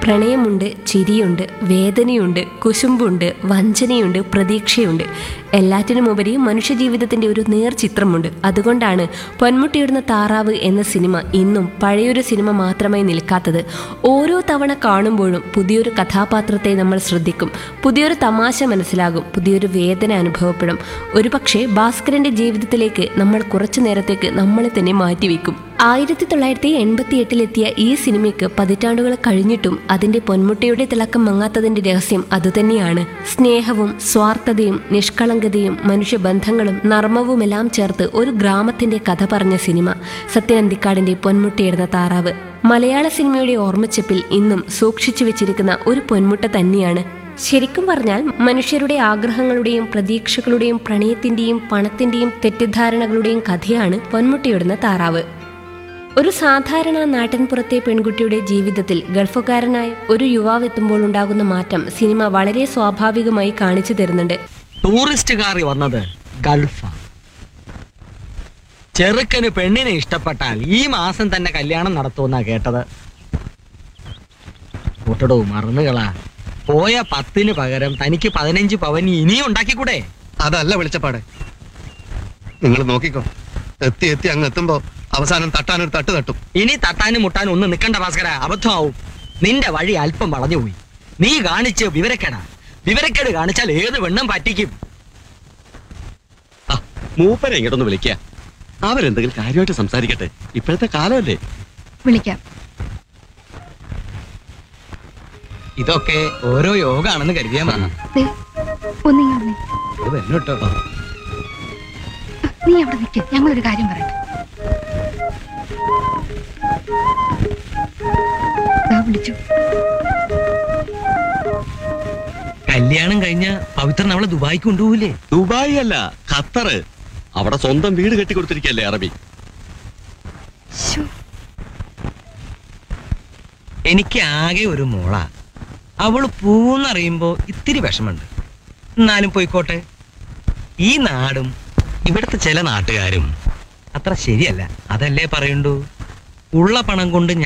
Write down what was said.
പ്രണയമുണ്ട് ചിരിയുണ്ട് വേദനയുണ്ട് കുശുമ്പുണ്ട് വഞ്ചനയുണ്ട് പ്രതീക്ഷയുണ്ട് എല്ലാറ്റിനുമുപരി മനുഷ്യജീവിതത്തിന്റെ ഒരു നേർചിത്രമുണ്ട് അതുകൊണ്ടാണ് പൊന്മുട്ടിയിടുന്ന താറാവ് എന്ന സിനിമ ഇന്നും പഴയൊരു സിനിമ മാത്രമായി നിൽക്കാത്തത് ഓരോ തവണ കാണുമ്പോഴും പുതിയൊരു കഥാപാത്രത്തെ നമ്മൾ ശ്രദ്ധിക്കും പുതിയൊരു തമാശ മനസ്സിലാകും പുതിയൊരു വേദന അനുഭവപ്പെടും ഒരുപക്ഷെ ഭാസ്കരന്റെ ജീവിതത്തിലേക്ക് നമ്മൾ കുറച്ചു നേരത്തേക്ക് നമ്മളെ തന്നെ മാറ്റിവെക്കും ആയിരത്തി തൊള്ളായിരത്തി എൺപത്തി എട്ടിലെത്തിയ ഈ സിനിമയ്ക്ക് പതിറ്റാണ്ടുകൾ കഴിഞ്ഞിട്ടും അതിന്റെ പൊന്മുട്ടയുടെ തിളക്കം മങ്ങാത്തതിന്റെ രഹസ്യം അതുതന്നെയാണ് സ്നേഹവും സ്വാർത്ഥതയും നിഷ്കളങ്കതയും മനുഷ്യബന്ധങ്ങളും നർമ്മവുമെല്ലാം ചേർത്ത് ഒരു ഗ്രാമത്തിന്റെ കഥ പറഞ്ഞ സിനിമ സത്യനന്ദിക്കാടിന്റെ പൊന്മുട്ടയിടുന്ന താറാവ് മലയാള സിനിമയുടെ ഓർമ്മച്ചപ്പിൽ ഇന്നും സൂക്ഷിച്ചു വെച്ചിരിക്കുന്ന ഒരു പൊന്മുട്ട തന്നെയാണ് ശരിക്കും പറഞ്ഞാൽ മനുഷ്യരുടെ ആഗ്രഹങ്ങളുടെയും പ്രതീക്ഷകളുടെയും പ്രണയത്തിന്റെയും പണത്തിന്റെയും തെറ്റിദ്ധാരണകളുടെയും കഥയാണ് പൊന്മുട്ടയിടുന്ന താറാവ് ഒരു സാധാരണ നാട്ടിൻപുറത്തെ പെൺകുട്ടിയുടെ ജീവിതത്തിൽ ഗൾഫുകാരനായ ഒരു യുവാവ് എത്തുമ്പോൾ ഉണ്ടാകുന്ന മാറ്റം സിനിമ വളരെ സ്വാഭാവികമായി കാണിച്ചു തരുന്നുണ്ട് ടൂറിസ്റ്റുകാർ വന്നത് ഗൾഫാ ചെറുക്കന് പെണ്ണിനെ ഇഷ്ടപ്പെട്ടാൽ ഈ മാസം തന്നെ കല്യാണം നടത്തുമെന്നാ കേട്ടത് കൂട്ടടോ മറന്നുകളാ പോയ പത്തിന് പകരം തനിക്ക് പതിനഞ്ച് പവൻ ഇനിയും ഉണ്ടാക്കിക്കൂടെ അതല്ല വെളിച്ചപ്പാട് നിങ്ങൾ നോക്കിക്കോ എത്തി എത്തി അങ്ങ് എത്തുമ്പോ അവസാനം തട്ടാനൊരു തട്ട് തട്ടും ഇനി തട്ടാനും മുട്ടാനും ഒന്നും നിക്കണ്ട ഭാസ്കര അബദ്ധമാവും നിന്റെ വഴി അല്പം വളഞ്ഞുപോയി നീ കാണിച്ച് വിവരക്കേടാ വിവരക്കേട് കാണിച്ചാൽ ഏത് പെണ്ണും പറ്റിക്കും ആ, മൂപ്പരെ ഇങ്ങോട്ടൊന്ന് വിളിക്കുക അവരെന്തെങ്കിലും കാര്യമായിട്ട് സംസാരിക്കട്ടെ ഇപ്പോഴത്തെ കാലമല്ലേ വിളിക്കാം ഇതൊക്കെ ഓരോ യോഗാണെന്ന് കരുതിയാ മതി ദേ, ഒന്നിങ്ങി വന്നേ. ഇത് വരുന്നു കേട്ടോ നീ അവിടെ നിൽക്ക് ഞങ്ങളൊരു കാര്യം പറയട്ടെ ദാ വിളിച്ചു കല്യാണം കഴിഞ്ഞ പവിത്രൻ അവളെ ദുബായിക്ക് കൊണ്ടുപോകില്ലേ ദുബായ് അല്ല ഖത്തറ് അവിടെ സ്വന്തം വീട് കെട്ടിക്കൊടുത്തിരിക്കല്ലേ അറബി ശ്ശോ, എനിക്ക് ആകെ ഒരു മോള അവള് പൂന്നറിയുമ്പോ ഇത്തിരി വിഷമുണ്ട് എന്നാലും പോയിക്കോട്ടെ ഈ നാടും ഇവിടുത്തെ ചില നാട്ടുകാരും അത്ര ശരിയല്ല അതല്ലേ പറയുണ്ടു ഉള്ള പണം കൊണ്ട്